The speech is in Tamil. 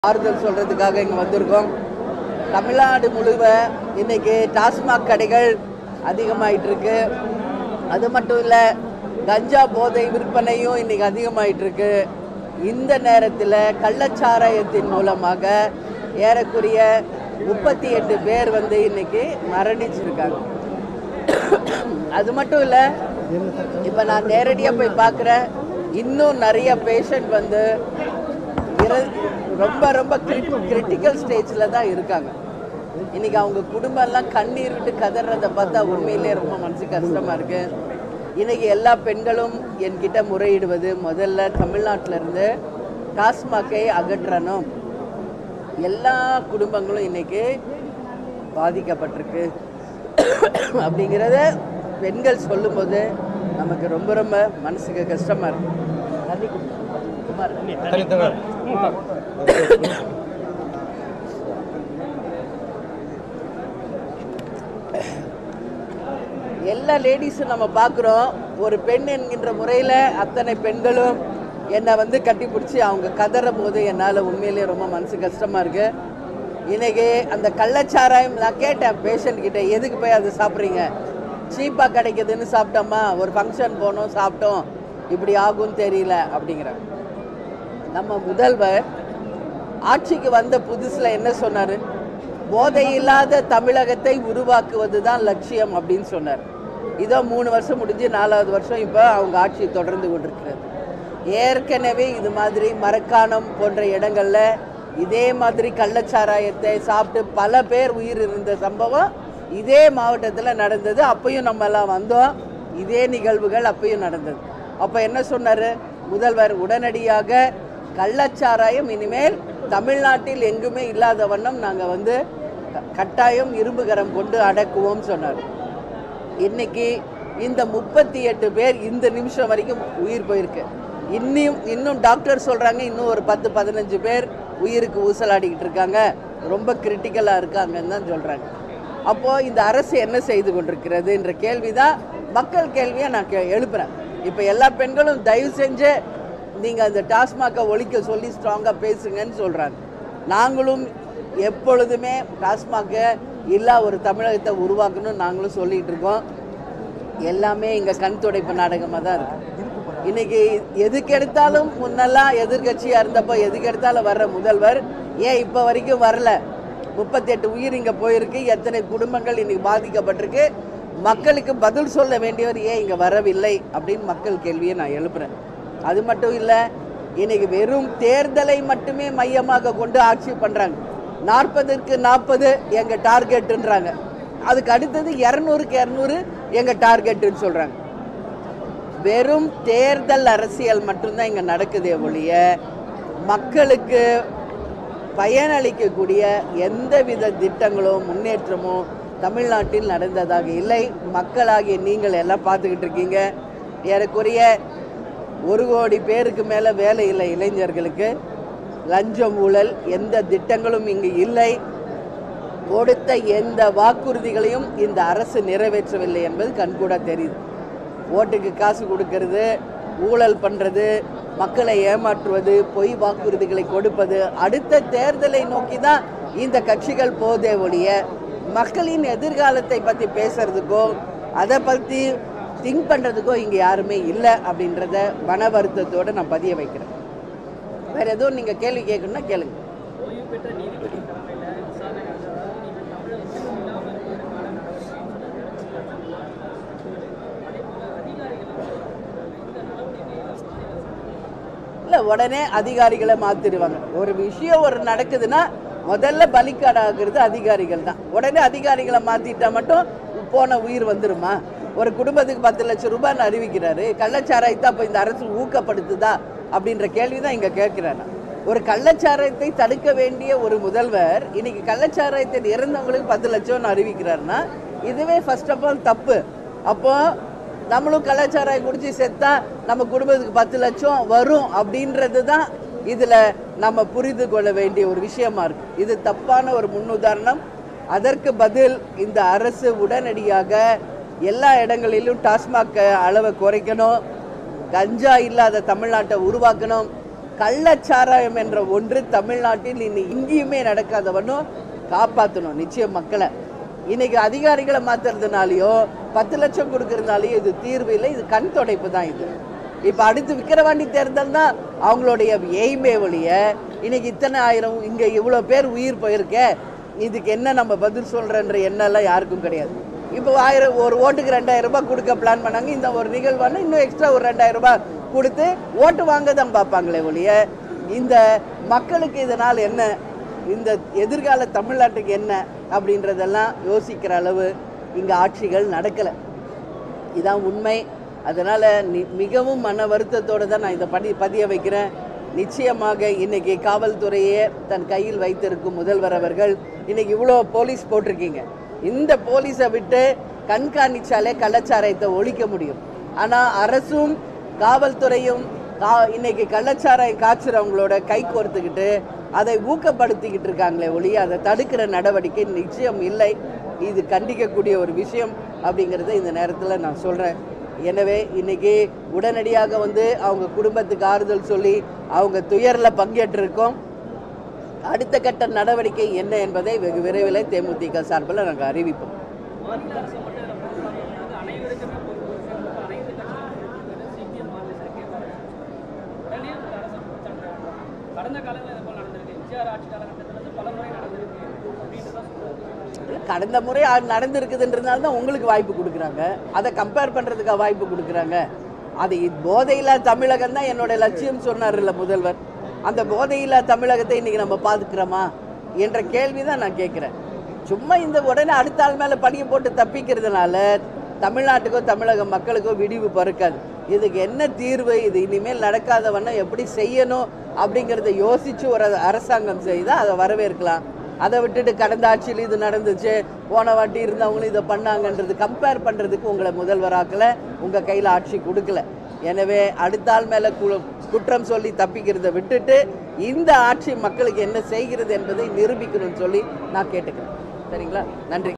ஆறுதல் சொல்றதுக்காக இங்க வந்திருக்கோம் தமிழ்நாடு முழுவ இன்னைக்கு டாஸ்மாக் கடைகள் அதிகமாயிட்டு இருக்கு அது மட்டும் இல்ல கஞ்சா போதை விற்பனையும் இன்னைக்கு அதிகமாயிட்டு இருக்கு இந்த நேரத்தில் கள்ளச்சாராயத்தின் மூலமாக ஏறக்குறைய முப்பத்தி எட்டு பேர் வந்து இன்னைக்கு மரணிச்சிருக்காங்க அது மட்டும் இல்லை இப்போ நான் நேரடியாக போய் பார்க்குறேன் இன்னும் நிறைய பேஷண்ட் வந்து இற- ரொம்ப ரொம்ப கிரிட்டிக்கல் ஸ்டேஜில் தான் இருக்காங்க இன்னைக்கு அவங்க குடும்பம் எல்லாம் கண்ணீர் விட்டு கதறதை பார்த்தா உண்மையிலே ரொம்ப மனசு கஷ்டமா இருக்கு இன்னைக்கு எல்லா பெண்களும் என்கிட்ட முறையிடுவது முதல்ல தமிழ்நாட்டில இருந்து டாஸ்மாகை அகற்றணும் எல்லா குடும்பங்களும் இன்னைக்கு பாதிக்கப்பட்டிருக்கு அப்படிங்கிறத பெண்கள் சொல்லும்போது நமக்கு ரொம்ப ரொம்ப மனசுக்கு கஷ்டமா இருக்கு தண்ணி குடி. குமார் எல்லா லேடிஸும் நம்ம பார்க்குறோம் ஒரு பெண் என்கின்ற முறையில் அத்தனை பெண்களும் என்னை வந்து கட்டிப்பிடிச்சி அவங்க கதறும் போது என்னால் உண்மையிலேயே ரொம்ப மனசு கஷ்டமாக இருக்கு இன்னைக்கு அந்த கள்ளச்சாராயம் நான் கேட்டேன் பேஷண்ட் கிட்ட எதுக்கு போய் அதை சாப்பிட்றீங்க சீப்பாக கிடைக்குதுன்னு சாப்பிட்டோமா ஒரு ஃபங்க்ஷன் போனோம் சாப்பிட்டோம் இப்படி ஆகும்னு தெரியல அப்படிங்கிறாங்க நம்ம முதல்வர் ஆட்சிக்கு வந்த புதுசில் என்ன சொன்னார் போதை இல்லாத தமிழகத்தை உருவாக்குவது தான் லட்சியம் அப்படின்னு சொன்னார் இதோ மூணு வருஷம் முடிஞ்சு நாலாவது வருஷம் இப்போ அவங்க ஆட்சி தொடர்ந்து கொண்டிருக்கிறது ஏற்கனவே இது மாதிரி மரக்காணம் போன்ற இடங்கள்ல இதே மாதிரி கள்ளச்சாராயத்தை சாப்பிட்டு பல பேர் உயிர் இருந்த சம்பவம் இதே மாவட்டத்தில் நடந்தது அப்பயும் நம்ம எல்லாம் வந்தோம் இதே நிகழ்வுகள் அப்பயும் நடந்தது அப்போ என்ன சொன்னார் முதல்வர் உடனடியாக கள்ளச்சாராயம் இனிமேல் தமிழ்நாட்டில் எங்குமே இல்லாத வண்ணம் நாங்கள் வந்து க- கட்டாயம் இரும்புகரம் கொண்டு அடக்குவோம் சொன்னார் இன்னைக்கு இந்த முப்பத்தி எட்டு பேர் இந்த நிமிஷம் வரைக்கும் உயிர் போயிருக்கு இன்னும் இன்னும் டாக்டர் சொல்கிறாங்க இன்னும் ஒரு பத்து பதினஞ்சு பேர் உயிருக்கு ஊசலாடிக்கிட்டு இருக்காங்க ரொம்ப கிரிட்டிக்கலாக இருக்காங்கன்னு தான் சொல்கிறாங்க அப்போது இந்த அரசு என்ன செய்து கொண்டிருக்கிறது என்ற கேள்வி தான் மக்கள் கேள்வியை நான் கே எழுப்புறேன் இப்போ எல்லா பெண்களும் தயவு செஞ்சு நீங்கள் அந்த டாஸ்மாகை ஒழிக்க சொல்லி ஸ்ட்ராங்காக பேசுங்கன்னு சொல்கிறாங்க நாங்களும் எப்பொழுதுமே டாஸ்மாகை இல்லா ஒரு தமிழகத்தை உருவாக்கணும்னு நாங்களும் சொல்லிகிட்டு இருக்கோம் எல்லாமே இங்கே கண் துடைப்பு நாடகமாக தான் இருக்கு இன்னைக்கு எதுக்கு எடுத்தாலும் முன்னெல்லாம் எதிர்க்கட்சியாக இருந்தப்போ எதுக்கு எடுத்தாலும் வர்ற முதல்வர் ஏன் இப்போ வரைக்கும் வரல முப்பத்தெட்டு உயிர் இங்கே போயிருக்கு எத்தனை குடும்பங்கள் இன்னைக்கு பாதிக்கப்பட்டிருக்கு மக்களுக்கு பதில் சொல்ல வேண்டியவர் ஏன் இங்கே வரவில்லை அப்படின்னு மக்கள் கேள்வியை நான் எழுப்புறேன் அது மட்டும் இல்லை இன்னைக்கு வெறும் தேர்தலை மட்டுமே மையமாக கொண்டு ஆட்சி பண்ணுறாங்க நாற்பதுக்கு நாற்பது எங்கள் டார்கெட்டுன்றாங்க அதுக்கு அடுத்தது இரநூறுக்கு இரநூறு எங்கள் டார்கெட்டுன்னு சொல்கிறாங்க வெறும் தேர்தல் அரசியல் மட்டும்தான் இங்கே நடக்குதே ஒழிய மக்களுக்கு பயனளிக்கக்கூடிய எந்தவித திட்டங்களோ முன்னேற்றமோ தமிழ்நாட்டில் நடந்ததாக இல்லை மக்களாகிய நீங்கள் எல்லாம் பார்த்துக்கிட்டு இருக்கீங்க ஏறக்குறைய ஒரு கோடி பேருக்கு மேலே வேலை இல்லை இளைஞர்களுக்கு லஞ்சம் ஊழல் எந்த திட்டங்களும் இங்கு இல்லை கொடுத்த எந்த வாக்குறுதிகளையும் இந்த அரசு நிறைவேற்றவில்லை என்பது கண்கூட தெரியுது ஓட்டுக்கு காசு கொடுக்கறது ஊழல் பண்ணுறது மக்களை ஏமாற்றுவது பொய் வாக்குறுதிகளை கொடுப்பது அடுத்த தேர்தலை நோக்கி தான் இந்த கட்சிகள் போதே ஒழிய மக்களின் எதிர்காலத்தை பற்றி பேசுறதுக்கோ அதை பற்றி திங்க் பண்ணுறதுக்கோ இங்கே யாருமே இல்லை அப்படின்றத மன வருத்தத்தோடு நான் பதிய வைக்கிறேன் வேற எதுவும் நீங்கள் கேள்வி கேட்கணும்னா கேளுங்க இல்லை உடனே அதிகாரிகளை மாற்றிடுவாங்க ஒரு விஷயம் ஒரு நடக்குதுன்னா முதல்ல பலிக்காடாகிறது அதிகாரிகள் தான் உடனே அதிகாரிகளை மாற்றிட்டா மட்டும் போன உயிர் வந்துருமா ஒரு குடும்பத்துக்கு பத்து லட்சம் ரூபாய்னு அறிவிக்கிறாரு கள்ளச்சாராயத்தை அப்போ இந்த அரசு ஊக்கப்படுத்துதா அப்படின்ற கேள்வி தான் இங்கே கேட்குறேன் நான். ஒரு கள்ளச்சாராயத்தை தடுக்க வேண்டிய ஒரு முதல்வர் இன்னைக்கு கள்ளச்சாராயத்தை இறந்தவங்களுக்கு பத்து லட்சம்னு அறிவிக்கிறாருன்னா இதுவே ஃபர்ஸ்ட் ஆஃப் ஆல் தப்பு அப்போ நம்மளும் கலாச்சாரம் குடிச்சு செத்தா நம்ம குடும்பத்துக்கு பத்து லட்சம் வரும் அப்படின்றது தான் இதில் நம்ம புரிந்து கொள்ள வேண்டிய ஒரு விஷயமா இருக்கு இது தப்பான ஒரு முன்னுதாரணம் அதற்கு பதில் இந்த அரசு உடனடியாக எல்லா இடங்களிலும் டாஸ்மாக் அளவை குறைக்கணும் கஞ்சா இல்லாத தமிழ்நாட்டை உருவாக்கணும் கள்ளச்சாராயம் என்ற ஒன்று தமிழ்நாட்டில் இனி இங்கேயுமே நடக்காதவனும் காப்பாற்றணும் நிச்சயம் மக்களை இன்னைக்கு அதிகாரிகளை மாத்துறதுனாலயோ பத்து லட்சம் கொடுக்கறதுனாலயோ இது தீர்வு இல்லை இது கண் துடைப்பு தான் இது இப்போ அடுத்து விக்கிரவாண்டி தேர்தல் தான் அவங்களுடைய எய்மே ஒழிய இன்னைக்கு இத்தனை ஆயிரம் இங்கே இவ்வளோ பேர் உயிர் போயிருக்கே இதுக்கு என்ன நம்ம பதில் சொல்கிறன்ற எண்ணெல்லாம் யாருக்கும் கிடையாது இப்போ ஆயிரம் ஒரு ஓட்டுக்கு ரெண்டாயிரம் ரூபாய் கொடுக்க பிளான் பண்ணாங்க இந்த ஒரு நிகழ்வான இன்னும் எக்ஸ்ட்ரா ஒரு ரெண்டாயிரம் ரூபாய் கொடுத்து ஓட்டு வாங்க தான் பார்ப்பாங்களே ஒழிய இந்த மக்களுக்கு இதனால் என்ன இந்த எதிர்கால தமிழ்நாட்டுக்கு என்ன அப்படின்றதெல்லாம் யோசிக்கிற அளவு இங்கே ஆட்சிகள் நடக்கலை இதான் உண்மை அதனால் நி மிகவும் மன வருத்தத்தோடு தான் நான் இதை படி பதிய வைக்கிறேன் நிச்சயமாக இன்னைக்கு காவல்துறையே தன் கையில் வைத்திருக்கும் முதல்வர் அவர்கள் இன்னைக்கு இவ்வளோ போலீஸ் போட்டிருக்கீங்க இந்த போலீஸை விட்டு கண்காணிச்சாலே கள்ளச்சாராயத்தை ஒழிக்க முடியும் ஆனால் அரசும் காவல்துறையும் கா இன்னைக்கு கள்ளச்சாராயம் காய்ச்சுறவங்களோட கை கோர்த்துக்கிட்டு அதை ஊக்கப்படுத்திக்கிட்டு இருக்காங்களே ஒழிய அதை தடுக்கிற நடவடிக்கை நிச்சயம் இல்லை இது கண்டிக்கக்கூடிய ஒரு விஷயம் அப்படிங்கிறத இந்த நேரத்தில் நான் சொல்கிறேன் எனவே இன்னைக்கு உடனடியாக வந்து அவங்க குடும்பத்துக்கு ஆறுதல் சொல்லி அவங்க துயரில் பங்கேற்றிருக்கோம் அடுத்த கட்ட நடவடிக்கை என்ன என்பதை வெகு விரைவில் தேமுதிக சார்பில் நாங்கள் அறிவிப்போம் மாநில அரசு மட்டும் இதில் பொறுப்பு அனைவருக்குமே பொறுப்பு சேர்ந்து அனைத்து கட்சிகளுக்கும் சிபிஎம் மாநில கேட்பாங்க உடனே அந்த அரசு பிடிச்சாங்க கடந்த காலங்களில் இது போல் நடந்திருக்கு எம்ஜிஆர் ஆட்சி காலகட்டத்தில் வந்து பல முறை நடந்திருக்கு அப்படின்ட்டு தான் சொல்லுவாங்க கடந்த முறை அது நடந்திருக்குதுன்றதுனால தான் உங்களுக்கு வாய்ப்பு கொடுக்குறாங்க அதை கம்பேர் பண்ணுறதுக்காக வாய்ப்பு கொடுக்குறாங்க அது போதையில்லா தமிழகம் தான் என்னோட லட்சியம் சொன்னார்ல முதல்வர் அந்த போதையில்லா தமிழகத்தை இன்னைக்கு நம்ம பார்த்துக்கிறோமா என்ற கேள்வி தான் நான் கேட்குறேன் சும்மா இந்த உடனே அடுத்த ஆள் மேலே படியை போட்டு தப்பிக்கிறதுனால தமிழ்நாட்டுக்கோ தமிழக மக்களுக்கோ விடிவு பிறக்காது இதுக்கு என்ன தீர்வு இது இனிமேல் நடக்காத வண்ணம் எப்படி செய்யணும் அப்படிங்கிறத யோசிச்சு ஒரு அரசாங்கம் செய்தால் அதை வரவேற்கலாம் அதை விட்டுட்டு கடந்த ஆட்சியில் இது நடந்துச்சு போன வாட்டி இருந்தவங்களும் இதை பண்ணாங்கன்றது கம்பேர் பண்ணுறதுக்கு உங்களை முதல்வராக்கல உங்கள் கையில் ஆட்சி கொடுக்கல எனவே அடுத்த ஆள் மேலே குற்றம் சொல்லி தப்பிக்கிறதை விட்டுட்டு இந்த ஆட்சி மக்களுக்கு என்ன செய்கிறது என்பதை நிரூபிக்கணும்னு சொல்லி நான் கேட்டுக்கிறேன் சரிங்களா நன்றி